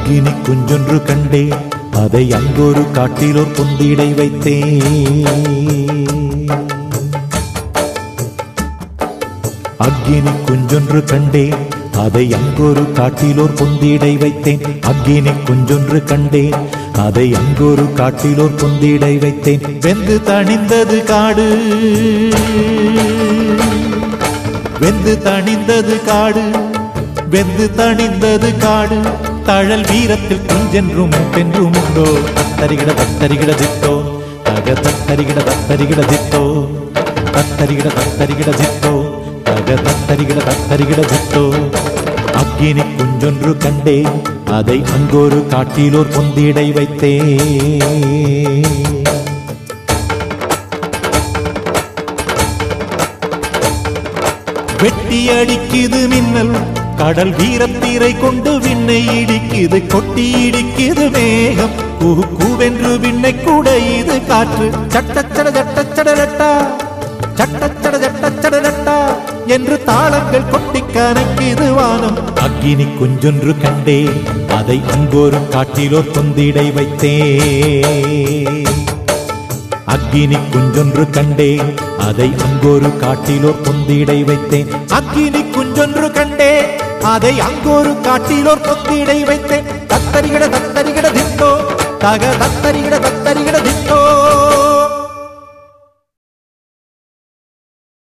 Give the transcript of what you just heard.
அக்கினி குஞ்சொன்று கண்டே அதை அங்கொரு காட்டிலோர் பொந்திடை வைத்தேன் அக்கினி குஞ்சொன்று கண்டேன் அதை அங்கொரு காட்டிலோர் பொந்திடை வைத்தேன் அக்கினி குஞ்சொன்று கண்டேன் அதை அங்கொரு காட்டிலோர் பொந்திடை வைத்தேன் வெந்து தணிந்தது காடு வெந்து தணிந்தது காடு வெந்து தணிந்தது காடு தழல் வீரத்தில் குஞ்சென்றும் பென்றும் உண்டோ தத்தரிகிட தத்தரிகிட தித்தோ தக தத்தரிகிட தத்தரிகிட தித்தோ தத்தரிகிட தத்தரிகிட தித்தோ தக தத்தரிகிட தத்தரிகிட தித்தோ அக்கினி குஞ்சொன்று கண்டே அதை அங்கொரு காட்டிலோர் பொந்திடை வைத்தேன் வெட்டி அடிக்குது மின்னல் கடல் வீரத்தீரை கொண்டு விண்ணை இடிக்குது கொட்டி இடிக்குது மேகம் கூ கூவென்று விண்ணை கூட இது காற்று சட்டச்சட சட்டச்சடலட்டா சட்டச்சட சட்டச்சடலட்டா என்று தாளங்கள் கொட்டி கணக்கிது வானம் அக்கினி குஞ்சொன்று கண்டே அதை அங்கோரு காட்டிலோர் பொந்திடை வைத்தேன் அக்கினி குஞ்சொன்று கண்டேன் அதை அங்கொரு காட்டிலோர் பொந்திடை வைத்தேன் அக்கினி குஞ்சொன்று கண்டேன் அதை அங்கொரு காட்டிலோர் பொந்திடை வைத்தேன் தத்தரிகிட தத்தரிகிட தித்தோ தக தத்தரிகிட தத்தரிகிட தித்தோ